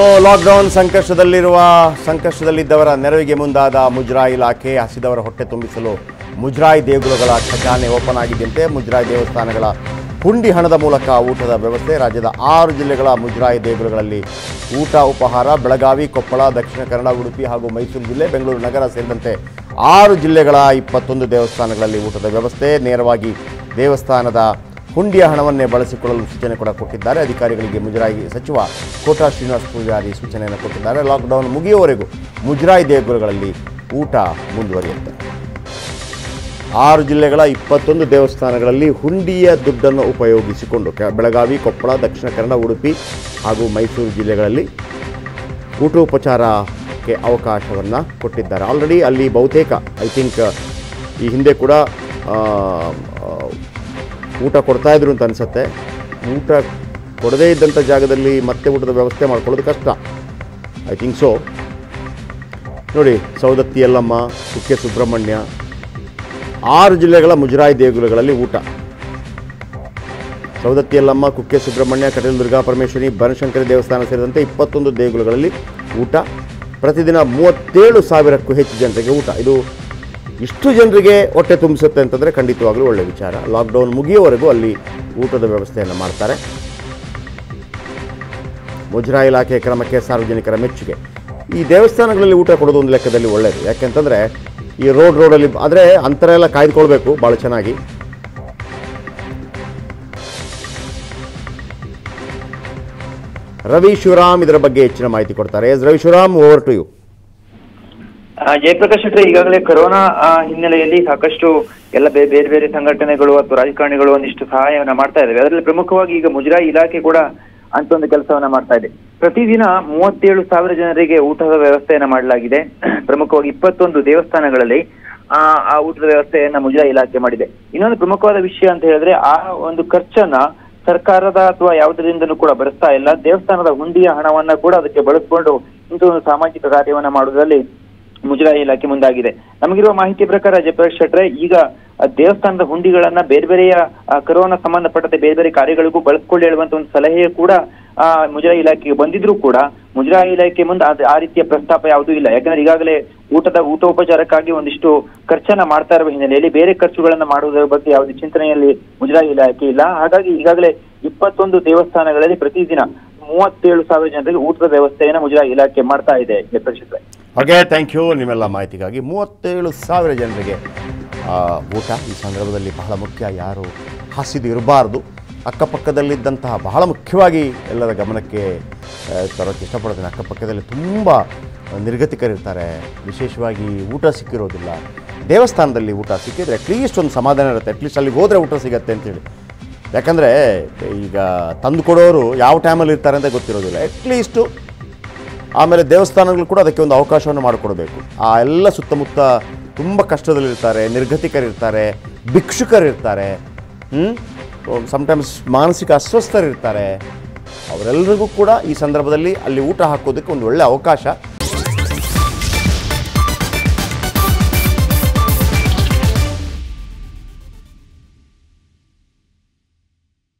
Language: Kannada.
ಲಾಕ್ಡೌನ್ ಸಂಕಷ್ಟದಲ್ಲಿರುವ ಸಂಕಷ್ಟದಲ್ಲಿದ್ದವರ ನೆರವಿಗೆ ಮುಂದಾದ ಮುಜರಾಯಿ ಇಲಾಖೆ ಹಸಿದವರ ಹೊಟ್ಟೆ ತುಂಬಿಸಲು ಮುಜರಾಯಿ ದೇಗುಲಗಳ ಖಜಾನೆ ಓಪನ್ ಆಗಿದ್ದಂತೆ ಮುಜರಾಯಿ ದೇವಸ್ಥಾನಗಳ ಹುಂಡಿ ಹಣದ ಮೂಲಕ ಊಟದ ವ್ಯವಸ್ಥೆ ರಾಜ್ಯದ ಆರು ಜಿಲ್ಲೆಗಳ ಮುಜರಾಯಿ ದೇಗುಲಗಳಲ್ಲಿ ಊಟ ಉಪಹಾರ ಬೆಳಗಾವಿ ಕೊಪ್ಪಳ ದಕ್ಷಿಣ ಕನ್ನಡ ಉಡುಪಿ ಹಾಗೂ ಮೈಸೂರು ಜಿಲ್ಲೆ ಬೆಂಗಳೂರು ನಗರ ಸೇರಿದಂತೆ ಆರು ಜಿಲ್ಲೆಗಳ ಇಪ್ಪತ್ತೊಂದು ದೇವಸ್ಥಾನಗಳಲ್ಲಿ ಊಟದ ವ್ಯವಸ್ಥೆ ನೇರವಾಗಿ ದೇವಸ್ಥಾನದ ಹುಂಡಿಯ ಹಣವನ್ನೇ ಬಳಸಿಕೊಳ್ಳಲು ಸೂಚನೆ ಕೂಡ ಕೊಟ್ಟಿದ್ದಾರೆ ಅಧಿಕಾರಿಗಳಿಗೆ ಮುಜರಾಯಿ ಸಚಿವ ಕೋಟಾ ಶ್ರೀನಿವಾಸ ಪೂಜಾರಿ ಸೂಚನೆಯನ್ನು ಕೊಟ್ಟಿದ್ದಾರೆ ಲಾಕ್ಡೌನ್ ಮುಗಿಯುವವರೆಗೂ ಮುಜರಾಯಿ ದೇಗುಲಗಳಲ್ಲಿ ಊಟ ಮುಂದುವರಿಯುತ್ತೆ ಆರು ಜಿಲ್ಲೆಗಳ ಇಪ್ಪತ್ತೊಂದು ದೇವಸ್ಥಾನಗಳಲ್ಲಿ ಹುಂಡಿಯ ದುಡ್ಡನ್ನು ಉಪಯೋಗಿಸಿಕೊಂಡು ಕೆ- ಬೆಳಗಾವಿ ಕೊಪ್ಪಳ ದಕ್ಷಿಣ ಕನ್ನಡ ಉಡುಪಿ ಹಾಗೂ ಮೈಸೂರು ಜಿಲ್ಲೆಗಳಲ್ಲಿ ಊಟೋಪಚಾರಕ್ಕೆ ಅವಕಾಶವನ್ನು ಕೊಟ್ಟಿದ್ದಾರೆ ಆಲ್ರೆಡಿ ಅಲ್ಲಿ ಬಹುತೇಕ ಐ ಥಿಂಕ್ ಈ ಹಿಂದೆ ಕೂಡ ಆ, ಆ, ಊಟ ಕೊಡ್ತಾ ಇದ್ರು ಅಂತ ಅನಿಸುತ್ತೆ ಊಟ ಕೊಡದೇ ಇದ್ದಂಥ ಜಾಗದಲ್ಲಿ ಮತ್ತೆ ಊಟದ ವ್ಯವಸ್ಥೆ ಮಾಡ್ಕೊಳ್ಳೋದು ಕಷ್ಟ ಐ ಥಿಂಕ್ ಸೊ ನೋಡಿ ಸೌದತ್ತಿ ಯಲ್ಲಮ್ಮ ಕುಕ್ಕೆ ಸುಬ್ರಹ್ಮಣ್ಯ ಆರು ಜಿಲ್ಲೆಗಳ ಮುಜರಾಯಿ ದೇಗುಲಗಳಲ್ಲಿ ಊಟ ಸೌದತ್ತಿ ಯಲ್ಲಮ್ಮ ಕುಕ್ಕೆ ಸುಬ್ರಹ್ಮಣ್ಯ ಕಟೀಲು ದುರ್ಗಾ ಪರಮೇಶ್ವರಿ ಬನಶಂಕರಿ ದೇವಸ್ಥಾನ ಸೇರಿದಂತೆ ಇಪ್ಪತ್ತೊಂದು ದೇಗುಲಗಳಲ್ಲಿ ಊಟ ಪ್ರತಿದಿನ ಮೂವತ್ತೇಳು ಸಾವಿರಕ್ಕೂ ಹೆಚ್ಚು ಜನರಿಗೆ ಊಟ ಇದು ಇಷ್ಟು ಜನರಿಗೆ ಹೊಟ್ಟೆ ತುಂಬಿಸುತ್ತೆ ಅಂತಂದರೆ ಖಂಡಿತವಾಗ್ಲೂ ಒಳ್ಳೆಯ ವಿಚಾರ ಲಾಕ್ಡೌನ್ ಮುಗಿಯುವವರೆಗೂ ಅಲ್ಲಿ ಊಟದ ವ್ಯವಸ್ಥೆಯನ್ನು ಮಾಡ್ತಾರೆ ಮುಜರಾಯಿ ಇಲಾಖೆ ಕ್ರಮಕ್ಕೆ ಸಾರ್ವಜನಿಕರ ಮೆಚ್ಚುಗೆ ಈ ದೇವಸ್ಥಾನಗಳಲ್ಲಿ ಊಟ ಕೊಡೋದು ಒಂದು ಲೆಕ್ಕದಲ್ಲಿ ಒಳ್ಳೆಯದು ಯಾಕೆಂತಂದರೆ ಈ ರೋಡ್ ರೋಡಲ್ಲಿ ಆದರೆ ಅಂತರ ಎಲ್ಲ ಕಾಯ್ದುಕೊಳ್ಬೇಕು ಭಾಳ ಚೆನ್ನಾಗಿ ರವಿ ಶಿವರಾಮ್ ಇದರ ಬಗ್ಗೆ ಹೆಚ್ಚಿನ ಮಾಹಿತಿ ಕೊಡ್ತಾರೆ S Ravi Shivaram over to you ಆ, ಜಯಪ್ರಕಾಶ್ ಶೆಟ್ಟಿ ಈಗಾಗಲೇ ಕೊರೋನಾ ಆ, ಹಿನ್ನೆಲೆಯಲ್ಲಿ ಸಾಕಷ್ಟು ಎಲ್ಲ ಬೇ- ಬೇರೆ ಬೇರೆ ಸಂಘಟನೆಗಳು ಅಥವಾ ರಾಜಕಾರಣಿಗಳು ಒಂದಿಷ್ಟು ಸಹಾಯವನ್ನ ಮಾಡ್ತಾ ಇದ್ದಾವೆ ಅದರಲ್ಲಿ ಪ್ರಮುಖವಾಗಿ ಈಗ ಮುಜರಾಯಿ ಇಲಾಖೆ ಕೂಡ ಅಂತ ಒಂದು ಕೆಲಸವನ್ನ ಮಾಡ್ತಾ ಇದೆ ಪ್ರತಿದಿನ ಮೂವತ್ತೇಳು ಸಾವಿರ ಜನರಿಗೆ ಊಟದ ವ್ಯವಸ್ಥೆಯನ್ನ ಮಾಡಲಾಗಿದೆ ಪ್ರಮುಖವಾಗಿ ಇಪ್ಪತ್ತೊಂದು ದೇವಸ್ಥಾನಗಳಲ್ಲಿ ಆ ಆ ಊಟದ ವ್ಯವಸ್ಥೆಯನ್ನ ಮುಜರಾಯಿ ಇಲಾಖೆ ಮಾಡಿದೆ ಇನ್ನೊಂದು ಪ್ರಮುಖವಾದ ವಿಷಯ ಅಂತ ಹೇಳಿದ್ರೆ ಆ ಒಂದು ಖರ್ಚನ್ನ ಸರ್ಕಾರದ ಅಥವಾ ಯಾವುದರಿಂದಲೂ ಕೂಡ ಭರಿಸ್ತಾ ಇಲ್ಲ ದೇವಸ್ಥಾನದ ಹುಂಡಿಯ ಹಣವನ್ನ ಕೂಡ ಅದಕ್ಕೆ ಬಳಸ್ಕೊಂಡು ಇಂಥ ಒಂದು ಸಾಮಾಜಿಕ ಕಾರ್ಯವನ್ನ ಮಾಡುವುದರಲ್ಲಿ ಮುಜರಾಯಿ ಇಲಾಖೆ ಮುಂದಾಗಿದೆ ನಮಗಿರುವ ಮಾಹಿತಿ ಪ್ರಕಾರ ಜಯಪ್ರಕಾಶ್ ಶೆಟ್ರೆ ಈಗ ಆ ದೇವಸ್ಥಾನದ ಹುಂಡಿಗಳನ್ನ ಬೇರೆ ಬೇರೆಯ ಆ, ಕರೋನಾ ಸಂಬಂಧಪಟ್ಟಂತೆ ಬೇರೆ ಬೇರೆ ಕಾರ್ಯಗಳಿಗೂ ಬಳಸ್ಕೊಳ್ಳಿ ಹೇಳುವಂತ ಒಂದು ಸಲಹೆ ಕೂಡ ಆ ಮುಜರಾಯಿ ಇಲಾಖೆಗೆ ಬಂದಿದ್ರು ಕೂಡ ಮುಜರಾಯಿ ಇಲಾಖೆ ಮುಂದೆ ಅದ್- ಆ ರೀತಿಯ ಪ್ರಸ್ತಾಪ ಯಾವುದೂ ಇಲ್ಲ ಯಾಕಂದ್ರೆ ಈಗಾಗಲೇ ಊಟದ ಊಟೋಪಚಾರಕ್ಕಾಗಿ ಒಂದಿಷ್ಟು ಖರ್ಚನ್ನ ಮಾಡ್ತಾ ಇರುವ ಹಿನ್ನೆಲೆಯಲ್ಲಿ ಬೇರೆ ಖರ್ಚುಗಳನ್ನ ಮಾಡುವುದರ ಬಗ್ಗೆ ಯಾವುದೇ ಚಿಂತನೆಯಲ್ಲಿ ಮುಜರಾಯಿ ಇಲಾಖೆ ಇಲ್ಲ ಹಾಗಾಗಿ ಈಗಾಗಲೇ ಇಪ್ಪತ್ತೊಂದು ದೇವಸ್ಥಾನಗಳಲ್ಲಿ ಪ್ರತಿದಿನ ಮೂವತ್ತೇಳು ಸಾವಿರ ಜನರಿಗೆ ಊಟದ ವ್ಯವಸ್ಥೆಯನ್ನ ಮುಜರಾಯಿ ಇಲಾಖೆ ಮಾಡ್ತಾ ಇದೆ ಜಯಪ್ರಕಾಶ್ ಶೆಟ್ರೆ ಓಕೆ ಥ್ಯಾಂಕ್ ಯು ನಿಮ್ಮೆಲ್ಲ ಮಾಹಿತಿಗಾಗಿ ಮೂವತ್ತೇಳು ಸಾವಿರ ಜನರಿಗೆ ಆ, ಊಟ ಈ ಸಂದರ್ಭದಲ್ಲಿ ಬಹಳ ಮುಖ್ಯ ಯಾರು ಹಸಿದು ಇರಬಾರ್ದು ಅಕ್ಕಪಕ್ಕದಲ್ಲಿದ್ದಂತಹ ಬಹಳ ಮುಖ್ಯವಾಗಿ ಎಲ್ಲರ ಗಮನಕ್ಕೆ ಆ, ತರೋಕ್ಕೆ ಇಷ್ಟಪಡ್ತೀನಿ ಅಕ್ಕಪಕ್ಕದಲ್ಲಿ ತುಂಬ ನಿರ್ಗತಿಕರಿರ್ತಾರೆ ವಿಶೇಷವಾಗಿ ಊಟ ಸಿಕ್ಕಿರೋದಿಲ್ಲ ದೇವಸ್ಥಾನದಲ್ಲಿ ಊಟ ಸಿಕ್ಕಿದ್ರೆ ಅಟ್ಲೀಸ್ಟ್ ಒಂದು ಸಮಾಧಾನ ಇರುತ್ತೆ ಅಟ್ಲೀಸ್ಟ್ ಅಲ್ಲಿಗೆ ಹೋದರೆ ಊಟ ಸಿಗತ್ತೆ ಅಂತೇಳಿ ಯಾಕಂದರೆ ಈಗ ತಂದು ಕೊಡೋರು ಯಾವ ಟೈಮಲ್ಲಿ ಇರ್ತಾರೆ ಅಂತ ಗೊತ್ತಿರೋದಿಲ್ಲ ಅಟ್ಲೀಸ್ಟು ಆಮೇಲೆ ದೇವಸ್ಥಾನಗಳು ಕೂಡ ಅದಕ್ಕೆ ಒಂದು ಅವಕಾಶವನ್ನು ಮಾಡಿಕೊಡ್ಬೇಕು ಆ ಎಲ್ಲ ಸುತ್ತಮುತ್ತ ತುಂಬ ಕಷ್ಟದಲ್ಲಿರ್ತಾರೆ ನಿರ್ಗತಿಕರಿರ್ತಾರೆ ಭಿಕ್ಷುಕರಿರ್ತಾರೆ ಸಮ್ಟೈಮ್ಸ್ ಮಾನಸಿಕ ಅಸ್ವಸ್ಥರಿರ್ತಾರೆ ಅವರೆಲ್ಲರಿಗೂ ಕೂಡ ಈ ಸಂದರ್ಭದಲ್ಲಿ ಅಲ್ಲಿ ಊಟ ಹಾಕೋದಕ್ಕೆ ಒಂದು ಒಳ್ಳೆಯ ಅವಕಾಶ